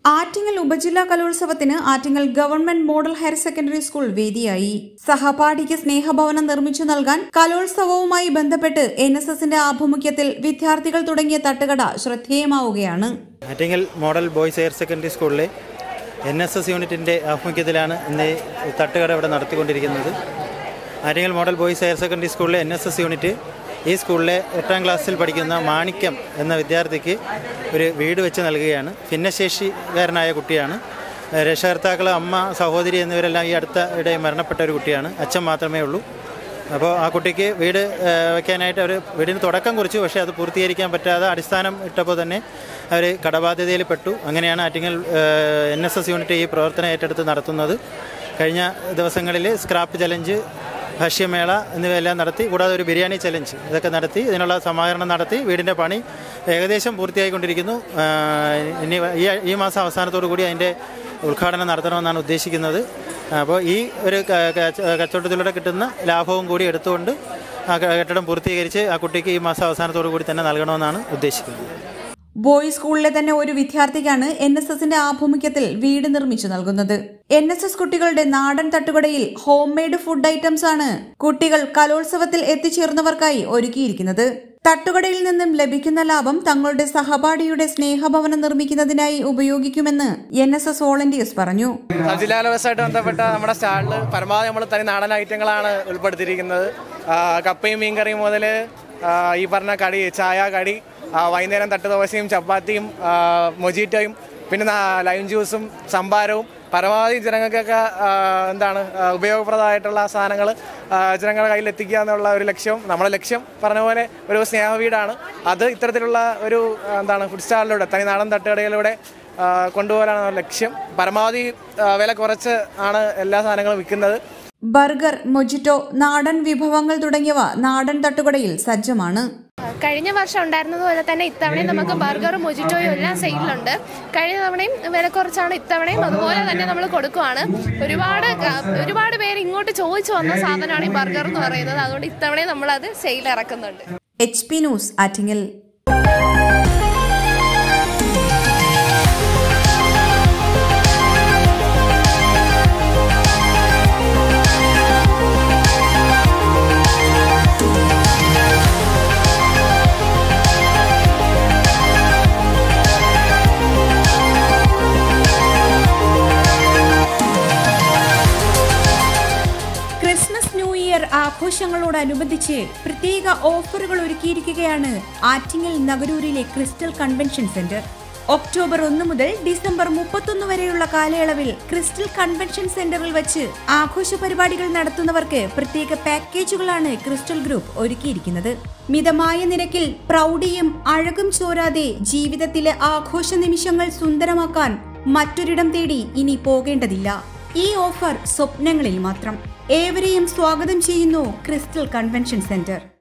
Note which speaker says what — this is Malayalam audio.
Speaker 1: ആറ്റിങ്ങൽ ഉപജില്ലാ കലോത്സവത്തിന് Attingal government model higher secondary school വേദിയായി സഹപാഠിക്ക് സ്നേഹഭവനം നിർമ്മിച്ചു നൽകാൻ കലോത്സവവുമായി ബന്ധപ്പെട്ട് എൻ എസ് എസിന്റെ ആഭിമുഖ്യത്തിൽ വിദ്യാർത്ഥികൾ തുടങ്ങിയ തട്ടുകട ശ്രദ്ധേയമാവുകയാണ്
Speaker 2: Attingal model boys higher secondary സ്കൂളിലെ എൻ എസ് എസ് യൂണിറ്റിൻ്റെ ആഭിമുഖ്യത്തിലാണ് ഇന്ന് ഈ തട്ടുകട ഇവിടെ നടത്തിക്കൊണ്ടിരിക്കുന്നത് Attingal model boys higher secondary സ്കൂളിലെ എൻ എസ് എസ് യൂണിറ്റ് ഈ സ്കൂളിലെ എട്ടാം ക്ലാസ്സിൽ പഠിക്കുന്ന മാണിക്യം എന്ന വിദ്യാർത്ഥിക്ക് ഒരു വീട് വെച്ച് നൽകുകയാണ് ഭിന്നശേഷിക്കാരനായ കുട്ടിയാണ് രക്ഷകർത്താക്കൾ അമ്മ സഹോദരി എന്നിവരെല്ലാം ഈ അടുത്ത ഇടെ മരണപ്പെട്ട ഒരു കുട്ടിയാണ് അച്ഛൻ മാത്രമേ ഉള്ളൂ അപ്പോൾ ആ കുട്ടിക്ക് വീട് ഏഹ്, വെക്കാനായിട്ട് അവർ വീടിന് തുടക്കം കുറിച്ചു പക്ഷേ അത് പൂർത്തീകരിക്കാൻ പറ്റാതെ അടിസ്ഥാനം ഇട്ടപ്പോൾ തന്നെ അവർ കടബാധ്യതയിൽ പെട്ടു അങ്ങനെയാണ് Attingal N S S unit ഈ പ്രവർത്തനം ഏറ്റെടുത്ത് നടത്തുന്നത് കഴിഞ്ഞ ദിവസങ്ങളിൽ സ്ക്രാപ്പ് ചലഞ്ച് ഭക്ഷ്യമേള എന്നിവയെല്ലാം നടത്തി കൂടാതെ ഒരു ബിരിയാണി ചലഞ്ച് ഇതൊക്കെ നടത്തി ഇതിനുള്ള സമാഹരണം നടത്തി വീടിൻ്റെ പണി ഏകദേശം പൂർത്തിയായിക്കൊണ്ടിരിക്കുന്നു ആഹ്, ഇനി ഈ ഈ മാസം അവസാനത്തോടു കൂടി അതിൻ്റെ ഉദ്ഘാടനം നടത്തണമെന്നാണ് ഉദ്ദേശിക്കുന്നത് അപ്പോൾ ഈ ഒരു ക- ക- കച്ചവടത്തിലൂടെ കിട്ടുന്ന ലാഭവും കൂടി എടുത്തുകൊണ്ട് ആ ക- കെട്ടിടം പൂർത്തീകരിച്ച് ആ കുട്ടിക്ക് ഈ മാസം അവസാനത്തോടു കൂടി തന്നെ നൽകണമെന്നാണ് ഉദ്ദേശിക്കുന്നത്
Speaker 1: ബോയ്സ് സ്കൂളിലെ തന്നെ ഒരു വിദ്യാർത്ഥിക്കാണ് എൻ എസ് എസിന്റെ ആഭിമുഖ്യത്തിൽ വീട് നിർമ്മിച്ചു നൽകുന്നത് എൻ എസ് എസ് കുട്ടികളുടെ നാടൻ തട്ടുകടയിൽ ഹോം മെയ്ഡ് ഫുഡ് ഐറ്റംസ് ആണ് കുട്ടികൾ കലോത്സവത്തിൽ എത്തിച്ചേർന്നവർക്കായി ഒരുക്കിയിരിക്കുന്നത് തട്ടുകടയിൽ നിന്നും ലഭിക്കുന്ന ലാഭം തങ്ങളുടെ സഹപാഠിയുടെ സ്നേഹഭവനം നിർമ്മിക്കുന്നതിനായി ഉപയോഗിക്കുമെന്ന് എൻ എസ് എസ് വോളണ്ടിയേഴ്സ് പറഞ്ഞു
Speaker 3: സബ് ജില്ലാ കലോത്സവമായിട്ട് ബന്ധപ്പെട്ട നമ്മുടെ സ്റ്റാളിൽ പരമാവധി നമ്മൾ തനി നാടൻ ഐറ്റങ്ങളാണ് ഉൾപ്പെടുത്തിയിരിക്കുന്നത് ആ, കപ്പയും മീൻകറിയും മുതൽ ഈ പറഞ്ഞ കടി ചായ കടി ആ, വൈകുന്നേരം തട്ടുദോശയും ചപ്പാത്തിയും ആ, മൊജീറ്റോയും പിന്നെ നാ- ലൈം ജ്യൂസും സംഭാരവും പരമാവധി ജനങ്ങൾക്കൊക്കെ ആ, എന്താണ് ആ, ഉപയോഗപ്രദമായിട്ടുള്ള സാധനങ്ങൾ ജനങ്ങളുടെ കയ്യിൽ എത്തിക്കുക എന്നുള്ള ഒരു ലക്ഷ്യം നമ്മുടെ ലക്ഷ്യം പറഞ്ഞ പോലെ ഒരു സ്നേഹ വീടാണ് അത് ഇത്തരത്തിലുള്ള ഒരു ആ, എന്താണ് ഫുഡ് സ്റ്റാളിലൂടെ തനി നാടൻ തട്ടുകടയിലൂടെ ആ, കൊണ്ടുപോകാനാണ് നമ്മുടെ ലക്ഷ്യം പരമാവധി ആ, വില കുറച്ച് ആണ് എല്ലാ സാധനങ്ങളും വിൽക്കുന്നത്
Speaker 1: ബർഗർ മൊജിറ്റോ നാടൻ വിഭവങ്ങൾ തുടങ്ങിയവ നാടൻ തട്ടുകടയിൽ സജ്ജമാണ്
Speaker 4: കഴിഞ്ഞ വർഷം ഉണ്ടായിരുന്നത് പോലെ തന്നെ ഇത്തവണയും നമുക്ക് ബർഗറും മൊജിറ്റോയും എല്ലാം സെയിലുണ്ട് കഴിഞ്ഞ തവണയും വില കുറച്ചാണ് ഇത്തവണയും അതുപോലെ തന്നെ നമ്മൾ കൊടുക്കുവാണ് ഒരുപാട് ക- ഒരുപാട് പേര് ഇങ്ങോട്ട് ചോദിച്ചു വന്ന സാധനമാണ് ഈ ബർഗർ എന്ന് പറയുന്നത് അതുകൊണ്ട് ഇത്തവണയും നമ്മളത് സെയിൽ ഇറക്കുന്നുണ്ട്
Speaker 1: H P news Attingal Christmas new year ആഘോഷങ്ങളോടനുബന്ധിച്ച് പ്രത്യേക ഓഫറുകൾ ഒരുക്കിയിരിക്കുകയാണ് ആറ്റിങ്ങൽ നഗരൂരിലെ ക്രിസ്റ്റൽ കൺവെൻഷൻ സെന്റർ ഒക്ടോബർ ഒന്ന് മുതൽ ഡിസംബർ മുപ്പത്തൊന്ന് വരെയുള്ള കാലയളവിൽ ക്രിസ്റ്റൽ കൺവെൻഷൻ സെന്ററിൽ വെച്ച് ആഘോഷ പരിപാടികൾ നടത്തുന്നവർക്ക് പ്രത്യേക പാക്കേജുകളാണ് ക്രിസ്റ്റൽ ഗ്രൂപ്പ് ഒരുക്കിയിരിക്കുന്നത് മിതമായ നിരക്കിൽ പ്രൗഢിയും അഴകും ചോരാതെ ജീവിതത്തിലെ ആഘോഷ നിമിഷങ്ങൾ സുന്ദരമാക്കാൻ മറ്റൊരിടം തേടി ഇനി പോകേണ്ടതില്ല ഈ ഓഫർ സ്വപ്നങ്ങളിൽ മാത്രം ഏവരെയും സ്വാഗതം ചെയ്യുന്നു ക്രിസ്റ്റൽ കൺവെൻഷൻ സെന്റർ